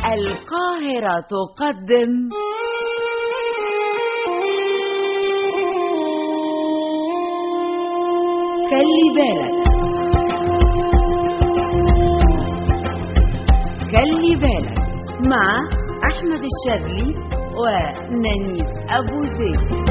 القاهرة تقدم خلي بالك خلي بالك مع أحمد الشاذلي ونانيس أبو زيد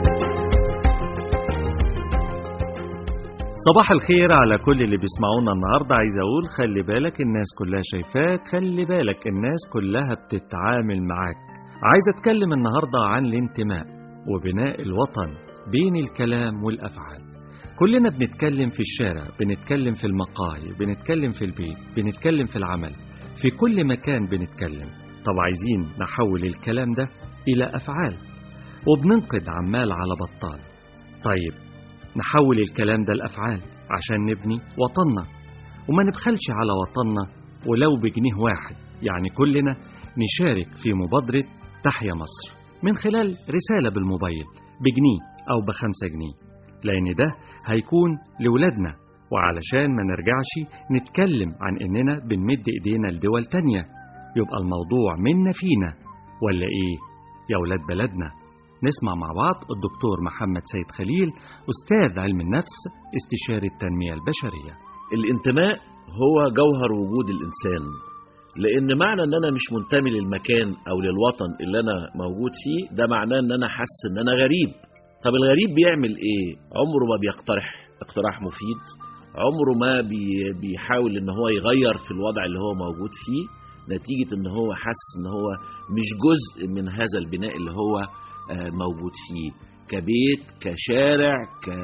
صباح الخير على كل اللي بيسمعونا النهاردة عايز أقول خلي بالك الناس كلها شايفاك خلي بالك الناس كلها بتتعامل معاك عايز أتكلم النهاردة عن الانتماء وبناء الوطن بين الكلام والأفعال كلنا بنتكلم في الشارع بنتكلم في المقاهي بنتكلم في البيت بنتكلم في العمل في كل مكان بنتكلم طب عايزين نحول الكلام ده إلى أفعال وبننقد عمال على بطال طيب نحول الكلام ده لأفعال عشان نبني وطننا وما نبخلش على وطننا ولو بجنيه واحد يعني كلنا نشارك في مبادرة تحيا مصر من خلال رسالة بالموبايل بجنيه أو بخمسة جنيه لأن ده هيكون لولادنا وعلشان ما نرجعش نتكلم عن إننا بنمد إيدينا لدول تانية يبقى الموضوع منا فينا ولا إيه يا ولاد بلدنا نسمع مع بعض الدكتور محمد سيد خليل أستاذ علم النفس استشاري التنمية البشرية الانتماء هو جوهر وجود الإنسان لأن معنى أن أنا مش منتمي للمكان أو للوطن اللي أنا موجود فيه ده معناه أن أنا حاسس أن أنا غريب طب الغريب بيعمل إيه؟ عمره ما بيقترح اقتراح مفيد عمره ما بي بيحاول أن هو يغير في الوضع اللي هو موجود فيه نتيجة أن هو حاسس أن هو مش جزء من هذا البناء اللي هو موجود فيه كبيت كشارع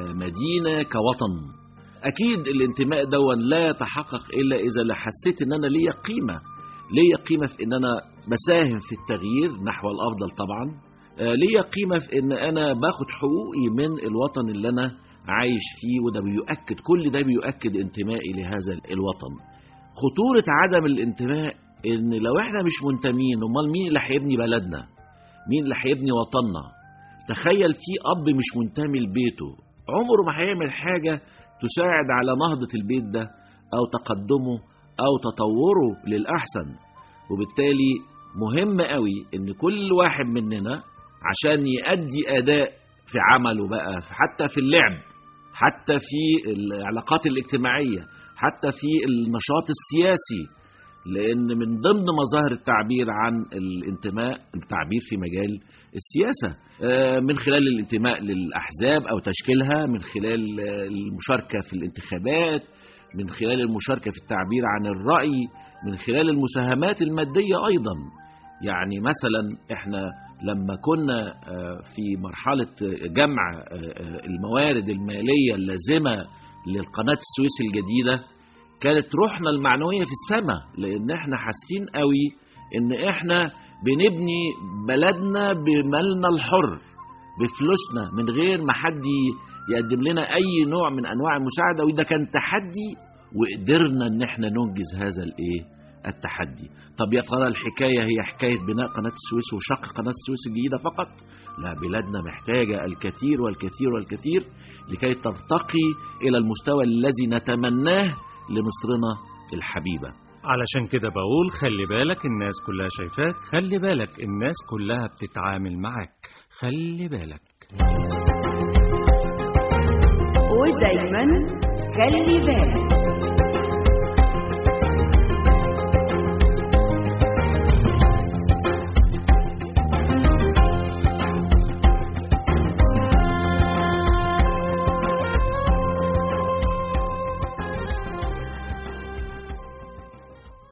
كمدينة كوطن أكيد الانتماء دون لا يتحقق إلا إذا حسيت أن أنا ليا قيمة ليا قيمة في أن أنا بساهم في التغيير نحو الأفضل طبعا ليا قيمة في أن أنا باخد حقوقي من الوطن اللي أنا عايش فيه وده بيؤكد كل ده بيؤكد انتمائي لهذا الوطن خطورة عدم الانتماء ان لو احنا مش منتمين امال مين اللي هيبني بلدنا مين اللي هيبني وطننا تخيل في اب مش منتمي لبيته عمره ما هيعمل حاجه تساعد على نهضه البيت ده او تقدمه او تطوره للاحسن وبالتالي مهم قوي ان كل واحد مننا عشان يؤدي اداء في عمله بقى حتى في اللعب حتى في العلاقات الاجتماعيه حتى في النشاط السياسي لأن من ضمن مظاهر التعبير عن الانتماء التعبير في مجال السياسة من خلال الانتماء للأحزاب أو تشكيلها من خلال المشاركة في الانتخابات من خلال المشاركة في التعبير عن الرأي من خلال المساهمات المادية أيضا يعني مثلا احنا لما كنا في مرحلة جمع الموارد المالية اللازمة للقناة السويس الجديدة كانت روحنا المعنوية في السماء لأن احنا حاسين قوي إن احنا بنبني بلدنا بمالنا الحر بفلوسنا من غير ما حد يقدم لنا أي نوع من أنواع المساعدة وده كان تحدي وقدرنا إن احنا ننجز هذا الإيه التحدي طب يا ترى الحكاية هي حكاية بناء قناة السويس وشق قناة السويس الجديدة فقط لا بلادنا محتاجة الكثير والكثير والكثير لكي ترتقي إلى المستوى الذي نتمناه لمصرنا الحبيبة علشان كده بقول خلي بالك الناس كلها شايفاك خلي بالك الناس كلها بتتعامل معاك خلي بالك ودايما خلي بالك